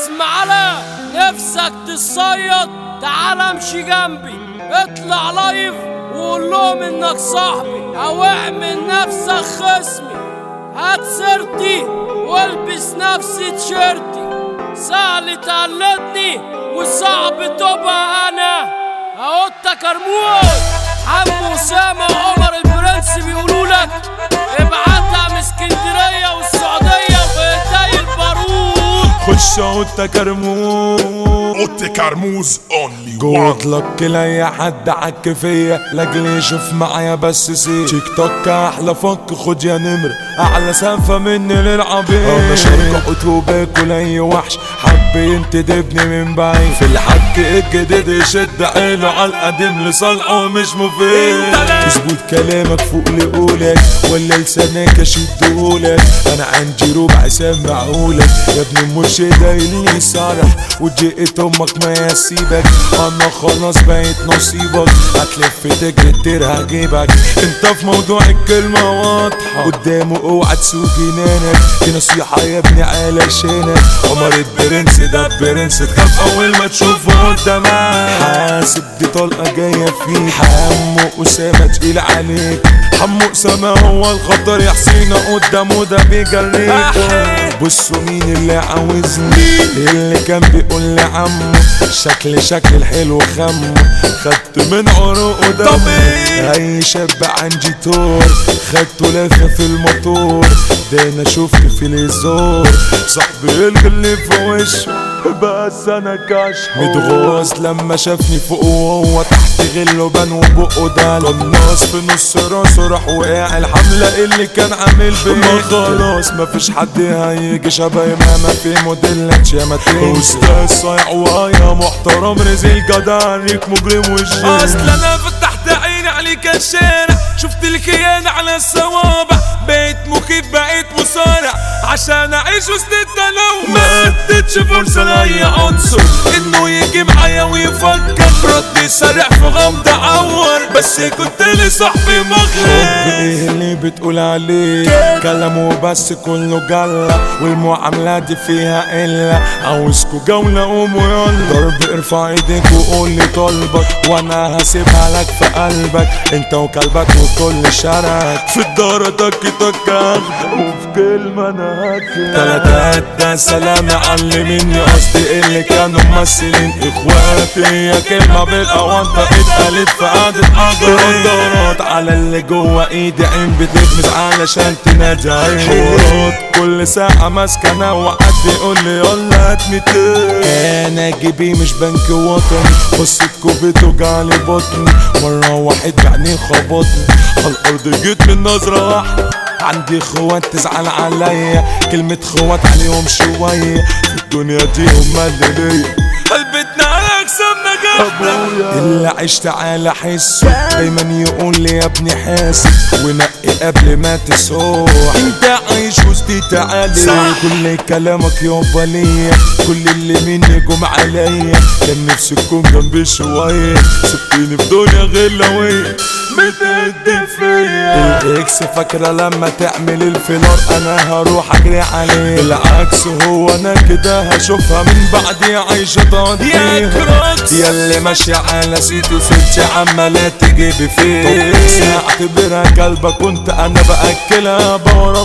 اسم على نفسك تصيد تعال امشي جنبي اطلع لايف وقول لهم انك صاحبي او اعمل نفسك خصمي هات سيرتي والبس نفس تيشيرتي سهل تقلدني وصعب تبقى انا اهو كرموز عم اسامه وعمر البرنس بيقولوا لك ابعتها من اسكندريه والسعوديه وبتاي البارود خش اوضتك كرموز اوتي كرموز اونلي جود لك لاي حد عك فيا لاجل يشوف معايا بس سي تيك توك احلى فك خد يا نمر اعلى سقفه مني للعبيد انا شركة وباكل اي وحش حب ينتدبني من بعيد في الحك الجديد يشد عينه على القديم لصالحه مش مفيد اظبط كلامك فوق لقولك ولا لسانك اشدهولك انا عندي ربع سمعهولك يا ابن المرشد اللي صالح وجئت امك ما يسيبك انا خلاص بقيت نصيبك هتلف تجري التير هجيبك انت في موضوع الكلمة واضحة قدامه اوعى تسوق جنانك دي نصيحة يا ابني علشانك عمر البرنس ده برنس تخاف اول ما تشوفه قدامك حاسب دي طلقة جاية فيك حمو اسامة تقيل عليك حمو اسامة هو الخطر يا حسين قدامه ده بيجريك بصوا مين اللي عاوزني اللي كان بيقول لي عمو شكل شكل الحلو خمو خدت من عروقه دم اي شاب عندي تور خدته لافه في الموتور ده انا شفت في الهزار صاحبي الغل في وشه بس انا كشح متغاظ لما شافني فوق وهو تحت غله بان وبقه ده الناس في نص راسه راح وقع الحملة اللي كان عامل بيه ما خلاص مفيش حد هيجي شبه ماما في موديلات شماتين استاذ صايع ويا محترم رزق جدع ليك مجرم والجيل اصل انا فتحت عيني عليك الشارع شفت الخيانة على الصوابع بقيت مخيف بقيت مصارع عشان اعيش وسط التلوث ما اديتش فرصة لاي عنصر انه يجي معايا ويفكر ردي سريع في غمضة عور بس كنت لصاحبي مغلق ايه اللي بتقول عليه كلامه بس كله جلة والمعاملة دي فيها إلا عاوزكوا جولة قوموا يلا ضرب ارفع ايديك وقول لي طلبك وانا هسيبها لك في قلبك انت وكلبك وكل شرك في الدار تك تك اخدك وفي كلمة انا هكذا تلاتات ده سلام علمني قصدي اللي كانوا ممثلين اخواتي هي كلمة بالاوانطة اتقالت في قعدة حضرات على اللي جوه ايدي عين بتغمز علشان تنادي حوارات كل ساعة ماسكة انا وحد يقول لي يلا هات 200 انا جيبي مش بنك وطني بصيت كوبيت وجعلي بطني مرة واحد بعينيه خبطني على الارض جيت من نظرة واحدة عندي اخوات تزعل عليا كلمة خوات عليهم شوية في الدنيا دي هما اللي ليا قلبتنا على اجسامنا جامدة اللي عشت على حسه دايما يقول لي يا ابني حاسب ونقي قبل ما تسوح انت عايش وسطي تعالي كل كلامك يابا ليا كل اللي مني جم عليا كان نفسي تكون جنبي شوية سبتيني في دنيا غلوية بتدي فيا الاكس فاكرة لما تعمل الفلار انا هروح اجري عليه بالعكس هو انا كده هشوفها من بعدي عايشة تقضيها يا اللي ماشية على سيتي وسيرتي عمالة تجيبي فيه اعتبرها كلبة كنت انا باكلها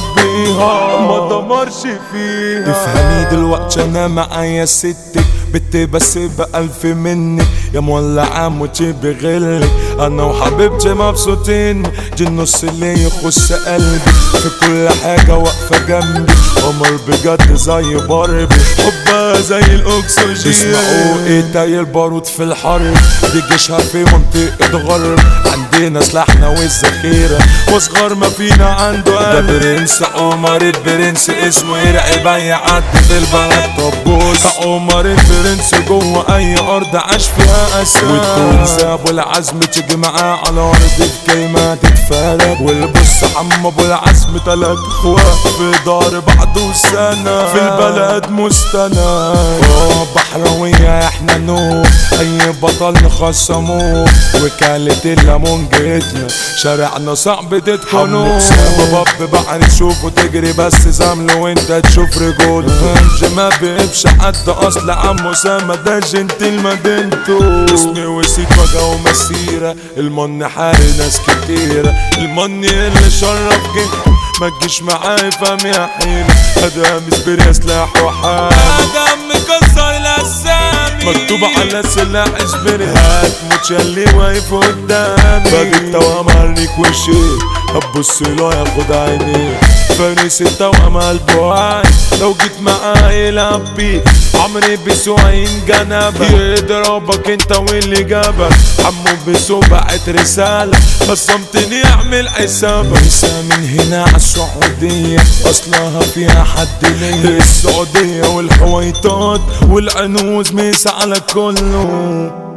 بربيها ما دمرش فيها تفهمي دلوقتي انا معايا ستك بنت بس بألف مني يا مولع موتي بغلي انا وحبيبتي مبسوطين دي النص اللي يخص قلبي في كل حاجة واقفة جنبي قمر بجد زي باربي حبها زي الاكسجين تسمعوا ايه تاي البارود في الحرب دي جيشها في منطقة غرب عندنا سلاحنا والذخيرة واصغر ما فينا عنده قلب ده برنس عمر البرنس اسمه يرعب اي حد في البلد طب بص عمر البرنس جوه اي ارض عاش فيها اساس وتكون ساب العزم تيجي معاه على ارض الكلمة تدفع فرق والبص عم ابو العزم تلات اخوات في دار بعض وسنة في البلد مستند اه بحراوية احنا نور اي بطل نخصموه وكالة الليمون جيتنا شارعنا صعب تدخلوه باب بحر تشوفه تجري بس زمله وانت تشوف رجولته انج ما بيبش حد اصل عم اسامة ده جنتل مدينته اسمي وسيط وجا ومسيرة المن حاري ناس كتيرة المن اللي شرف جه ما تجيش معاي فهم يا حيلة هذا مسبري سلاح وحال ادم مكسر الاسامي مكتوب على سلاح اجبري هتموت ياللي واقف قدامي باجي التوام عليك وشي هتبص له ياخد عيني فارس التوام قلبه عاي لو جيت معاي يلعب بيك عمري بسوعين جنبك يضربك انت واللي جابك عمو بسو بعت رسالة خصمتني اعمل حسابك لسه من هنا عالسعودية اصلها فيها حد ليا السعودية والحويطات والعنوز ميس على كله